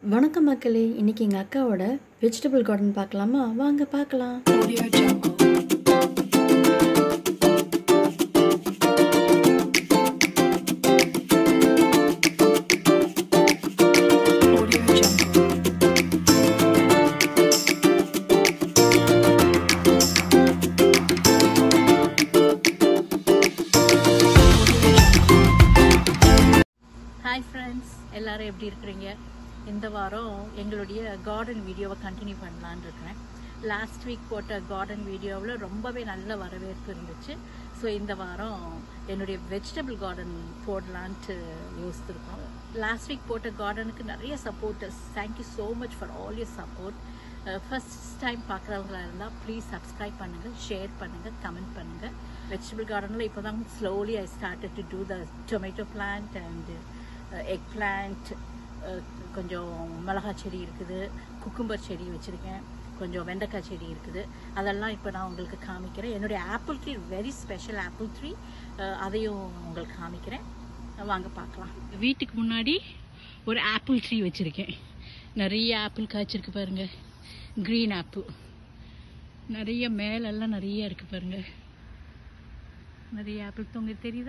வணக்கம் மக்களே இன்னைக்கு எங்கள் அக்காவோட வெஜிடபிள் கார்டன் பார்க்கலாமா வாங்க பார்க்கலாம் Audio Jungle. Audio Jungle. Hi friends எல்லாரும் எப்படி இருக்கிறீங்க இந்த வாரம் எங்களுடைய கார்டன் வீடியோவை கண்டினியூ பண்ணலான்னு இருக்கிறேன் லாஸ்ட் வீக் போட்ட கார்டன் வீடியோவில் ரொம்பவே நல்ல வரவேற்பு இருந்துச்சு ஸோ இந்த வாரம் என்னுடைய வெஜிடபிள் கார்டன் போடலான்ட்டு யோசிச்சிருக்கோம் லாஸ்ட் வீக் போட்ட கார்டனுக்கு நிறைய supporters thank you so much for all your support first time பார்க்குறவங்களா இருந்தால் ப்ளீஸ் சப்ஸ்கிரைப் பண்ணுங்கள் ஷேர் பண்ணுங்கள் கமெண்ட் பண்ணுங்கள் வெஜிடபிள் கார்டனில் இப்போ தான் slowly I started to do the tomato plant and eggplant கொஞ்சம் மிளகாய் செடி இருக்குது குக்கும்பர் செடி வச்சுருக்கேன் கொஞ்சம் வெண்டைக்காய் செடி இருக்குது அதெல்லாம் இப்போ நான் உங்களுக்கு காமிக்கிறேன் என்னுடைய apple tree very special apple tree அதையும் உங்களுக்கு காமிக்கிறேன் வாங்க பார்க்கலாம் வீட்டுக்கு முன்னாடி ஒரு ஆப்பிள் ட்ரீ வச்சுருக்கேன் நிறைய ஆப்பிள் காய்ச்சிருக்கு பாருங்க க்ரீன் ஆப்பிள் நிறைய மேலெல்லாம் நிறைய இருக்குது பாருங்க நிறைய ஆப்பிள் தொங்க தெரியுதா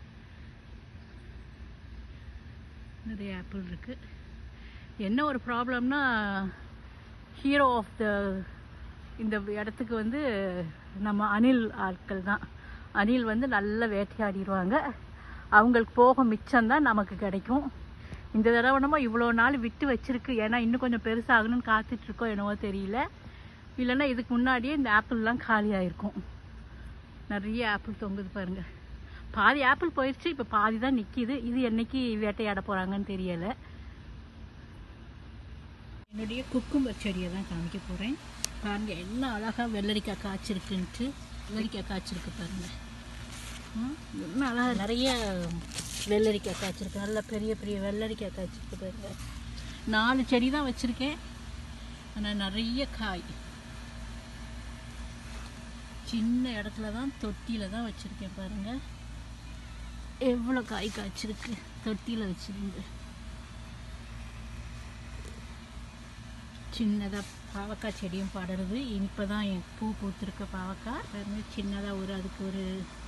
நிறைய ஆப்பிள் இருக்கு என்ன ஒரு ப்ராப்ளம்னா ஹீரோ ஆஃப் த இந்த இடத்துக்கு வந்து நம்ம அணில் ஆட்கள் தான் அணில் வந்து நல்லா வேட்டையாடிடுவாங்க அவங்களுக்கு போக மிச்சம்தான் நமக்கு கிடைக்கும் இந்த தடவை நம்ம இவ்வளோ நாள் விட்டு வச்சிருக்கு ஏன்னா இன்னும் கொஞ்சம் பெருசாகணும்னு காத்துட்டு இருக்கோம் என்னவோ தெரியல இல்லைன்னா இதுக்கு முன்னாடியே இந்த ஆப்பிள்லாம் காலி ஆயிருக்கும் நிறைய ஆப்பிள் தொங்குது பாருங்க பாதி ஆப்பிள் போயிடுச்சு இப்போ பாதி தான் நிற்கிது இது என்னைக்கு வேட்டையாட போகிறாங்கன்னு தெரியலை என்னுடைய குக்கும்பர் செடியை தான் காமிக்க போகிறேன் பாருங்க என்ன அழகாக வெள்ளரிக்காய் காய்ச்சிருக்குன்ட்டு வெள்ளரிக்காய் காய்ச்சிருக்கு பாருங்க ம், என்ன அழகாக நிறைய வெள்ளரிக்காய் காய்ச்சிருக்கு நல்ல பெரிய பெரிய வெள்ளரிக்காய் காய்ச்சிருக்கு பாருங்க நாலு செடி தான் வச்சுருக்கேன் ஆனால் நிறைய காய் சின்ன இடத்துல தான் தொட்டியில் தான் வச்சுருக்கேன் பாருங்கள் எவ்வளோ காய் காய்ச்சிருக்கு தொட்டியில் வச்சுருந்து சின்னதாக பாவக்காய் செடியும் படருது இப்போ தான் என் பூ பூத்திருக்க பாவக்காய் பாருங்க சின்னதாக ஒரு அதுக்கு ஒரு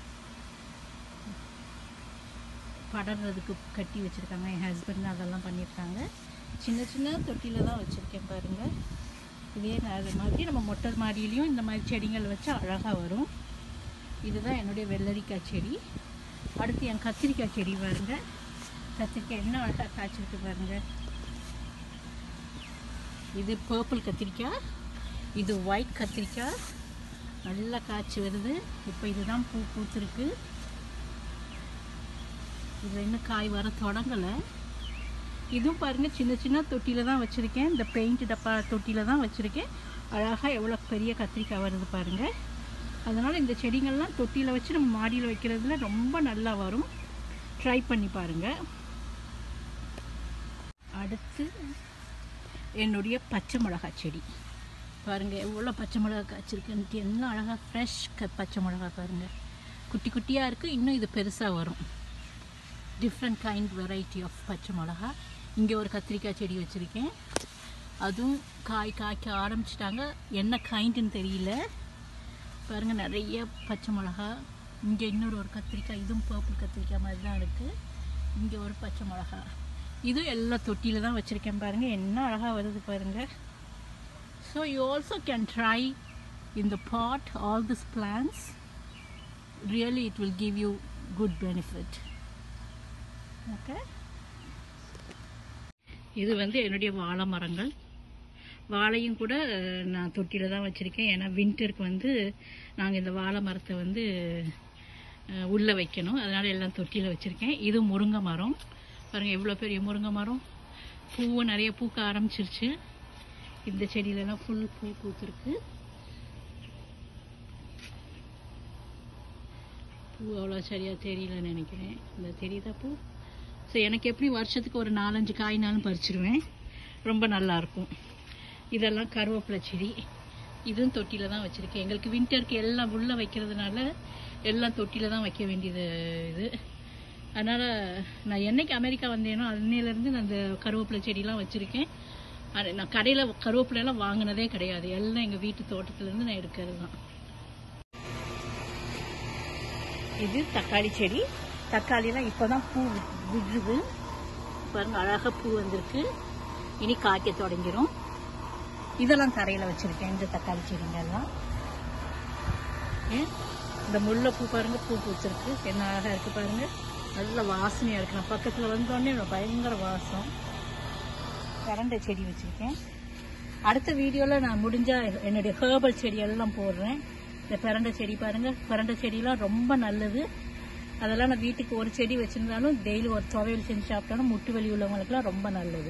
படர்றதுக்கு கட்டி வச்சுருக்காங்க என் ஹஸ்பண்ட் அதெல்லாம் பண்ணியிருக்காங்க சின்ன சின்ன தொட்டியில் தான் வச்சுருக்கேன் பாருங்கள் இதே அது மாதிரி நம்ம மொட்டை மாடியிலையும் இந்த மாதிரி செடிகள் வச்சா அழகாக வரும் இதுதான் என்னுடைய வெள்ளரிக்காய் செடி அடுத்து என் கத்திரிக்காய் செடி பாருங்க கத்திரிக்காய் என்ன அழகாக காய்ச்சிருக்கு பாருங்க இது பர்பிள் கத்திரிக்காய் இது ஒயிட் கத்திரிக்காய் நல்லா காய்ச்சி வருது இப்போ இதுதான் பூ பூத்திருக்கு இது இன்னும் காய் வர தொடங்கலை இதுவும் பாருங்கள் சின்ன சின்ன தொட்டியில் தான் வச்சுருக்கேன் இந்த பெயிண்ட் டப்பா தொட்டியில் தான் வச்சுருக்கேன் அழகாக எவ்வளோ பெரிய கத்திரிக்காய் வருது பாருங்கள் அதனால் இந்த செடிங்கள்லாம் தொட்டியில் வச்சு நம்ம மாடியில் வைக்கிறதுல ரொம்ப நல்லா வரும் ட்ரை பண்ணி பாருங்கள் அடுத்து என்னுடைய பச்சை மிளகாய் செடி பாருங்கள் எவ்வளோ பச்சை மிளகாய் காய்ச்சிருக்குன்ட்டு என்ன அழகாக ஃப்ரெஷ் க பச்சை மிளகாய் பாருங்கள் குட்டி குட்டியாக இருக்குது இன்னும் இது பெருசாக வரும் டிஃப்ரெண்ட் கைண்ட் வெரைட்டி ஆஃப் பச்சை மிளகா இங்கே ஒரு கத்திரிக்காய் செடி வச்சுருக்கேன் அதுவும் காய் காய்க்க ஆரம்பிச்சிட்டாங்க என்ன கைண்டுன்னு தெரியல பாருங்கள் நிறைய பச்சை மிளகா இங்கே இன்னொரு ஒரு கத்திரிக்காய் இதுவும் பர்பிள் கத்திரிக்காய் மாதிரி தான் இருக்குது இங்கே ஒரு பச்சை மிளகா இதுவும் எல்லா தொட்டியில் தான் வச்சுருக்கேன் பாருங்கள் என்ன அழகாக வருது பாருங்கள் so you also can try in the pot all this plants really it will give you good benefit okay இது வந்து என்னுடைய வாழை மரங்கள் வாழையும் கூட அஹ், நான் தொட்டியில் தான் வச்சுருக்கேன் ஏன்னா வின்டருக்கு வந்து நாங்கள் இந்த வாழை மரத்தை வந்து அஹ், உள்ளே வைக்கணும் அதனால் எல்லாம் தொட்டியில் வச்சுருக்கேன் இது முருங்கை மரம் பாருங்கள் எவ்வளோ பெரிய முருங்கை மரம் பூவும் நிறைய பூக்க ஆரம்பிச்சிருச்சு இந்த செடியிலலாம் ஃபுல் பூ பூத்துருக்கு பூ அவ்வளோ சரியாக தெரியலன்னு நினைக்கிறேன் இந்த தெரியுதா பூ ஸோ எனக்கு எப்படி வருஷத்துக்கு ஒரு நாலஞ்சு காய்னாலும் பறிச்சிருவேன் ரொம்ப நல்லாயிருக்கும் இதெல்லாம் கருவேப்பிலை செடி இதுவும் தொட்டியில் தான் வச்சுருக்கேன் எங்களுக்கு வின்டருக்கு எல்லாம் உள்ளே வைக்கிறதுனால எல்லாம் தொட்டியில் தான் வைக்க வேண்டியது இது அதனால் நான் என்னைக்கு அமெரிக்கா வந்தேனோ அன்னையிலேருந்து நான் அந்த கருவேப்பிலை செடியெலாம் வச்சுருக்கேன் அது நான் கடையில் கருவேப்பிலையெல்லாம் வாங்கினதே கிடையாது எல்லாம் எங்கள் வீட்டு தோட்டத்துலேருந்து நான் எடுக்கிறது தான் இது தக்காளி செடி தக்காளிலாம் இப்போ தான் பூ விடுது பாருங்க அழகாக பூ வந்திருக்கு இனி காய்க்க தொடங்கிரும் இதெல்லாம் தரையில் வச்சுருக்கேன் இந்த தக்காளி செடிங்க எல்லாம் ஏன் இந்த முல்லைப்பூ பாருங்க பூ பூத்திருக்கு என்ன அழகாக இருக்கு பாருங்க நல்ல வாசனையாக இருக்கு நான் பக்கத்தில் வந்தோடனே பயங்கர வாசம் கரண்டை செடி வச்சுருக்கேன் அடுத்த வீடியோவில் நான் முடிஞ்சால் என்னுடைய ஹேர்பல் செடி எல்லாம் போடுறேன் இந்த பிரண்டை செடி பாருங்க பிரண்டை செடியெல்லாம் ரொம்ப நல்லது அதெல்லாம் நான் வீட்டுக்கு ஒரு செடி வச்சிருந்தாலும் டெய்லி ஒரு துவையல் செஞ்சு சாப்பிட்டாலும் முட்டு வலி உள்ளவங்களுக்குலாம் ரொம்ப நல்லது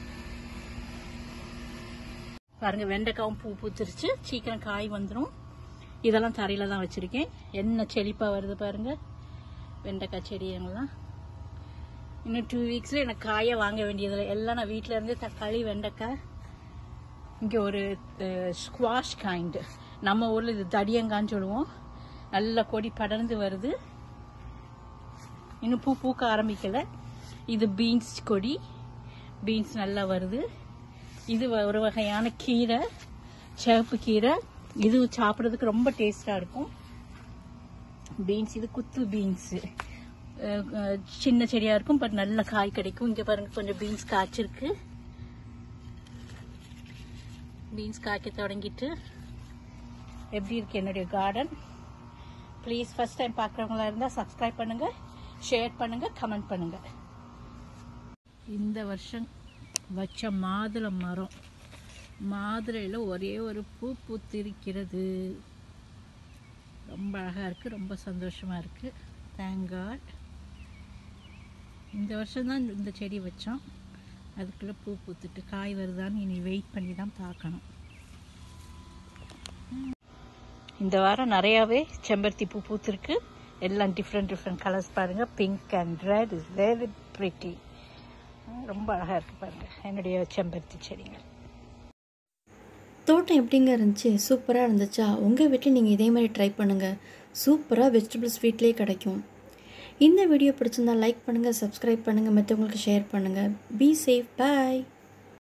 பாருங்க வெண்டைக்காவும் பூ பூத்துருச்சு சீக்கிரம் காய் வந்துடும் இதெல்லாம் தரையில தான் வச்சிருக்கேன் என்ன செழிப்பா வருது பாருங்க வெண்டைக்காய் செடியெல்லாம் இன்னும் டூ வீக்ஸ்ல எனக்கு காயை வாங்க வேண்டியதில்லை எல்லாம் நான் வீட்டில இருந்து தக்காளி வெண்டைக்காய் இங்கே ஒரு ஸ்குவாஷ் கைண்டு நம்ம ஊரில் இது தடியங்கான்னு சொல்லுவோம் நல்ல கொடி படர்ந்து வருது இன்னும் பூ பூக்க ஆரம்பிக்கல இது பீன்ஸ் கொடி பீன்ஸ் நல்லா வருது இது வ- ஒரு வகையான கீரை சிவப்பு கீரை இது சாப்பிட்றதுக்கு ரொம்ப டேஸ்டாக இருக்கும் பீன்ஸ் இது குத்து பீன்ஸு சின்ன செடியாக இருக்கும் பட் நல்ல காய் கிடைக்கும் இங்கே பாருங்க கொஞ்சம் பீன்ஸ் காய்ச்சிருக்கு பீன்ஸ் காய்க்க தொடங்கிட்டு எப்படி இருக்கு என்னுடைய கார்டன் ப்ளீஸ் ஃபர்ஸ்ட் டைம் பார்க்குறவங்களா இருந்தால் சப்ஸ்கிரைப் பண்ணுங்க ஷேர் பண்ணுங்க கமெண்ட் பண்ணுங்க இந்த வருஷம் வச்ச மாதுளை மரம் மாதுளையில் ஒரே ஒரு பூ பூத்திருக்கிறது ரொம்ப அழகாக இருக்குது ரொம்ப சந்தோஷமாக இருக்குது தேங்க் காட் இந்த வருஷம் தான் இந்த செடி வச்சோம் அதுக்குள்ளே பூ பூத்துட்டு காய் வருதான்னு இனி வெயிட் பண்ணி தான் பார்க்கணும் இந்த வாரம் நிறையாவே செம்பருத்தி பூ பூத்திருக்கு எல்லாம் டிஃப்ரெண்ட் டிஃப்ரெண்ட் கலர்ஸ் பாருங்கள் pink and red is very pretty ரொம்ப அழகாக இருக்குது பாருங்கள் என்னுடைய செம்பருத்தி செடிகள் தோட்டம் எப்படிங்க இருந்துச்சு சூப்பராக இருந்துச்சா உங்கள் வீட்டில் நீங்கள் இதே மாதிரி ட்ரை பண்ணுங்கள் சூப்பராக வெஜிடபிள்ஸ் வீட்டிலே கிடைக்கும் இந்த வீடியோ பிடிச்சிருந்தா லைக் பண்ணுங்கள் சப்ஸ்கிரைப் பண்ணுங்கள் மற்றவங்களுக்கு ஷேர் பண்ணுங்கள் பி சேஃப் பாய்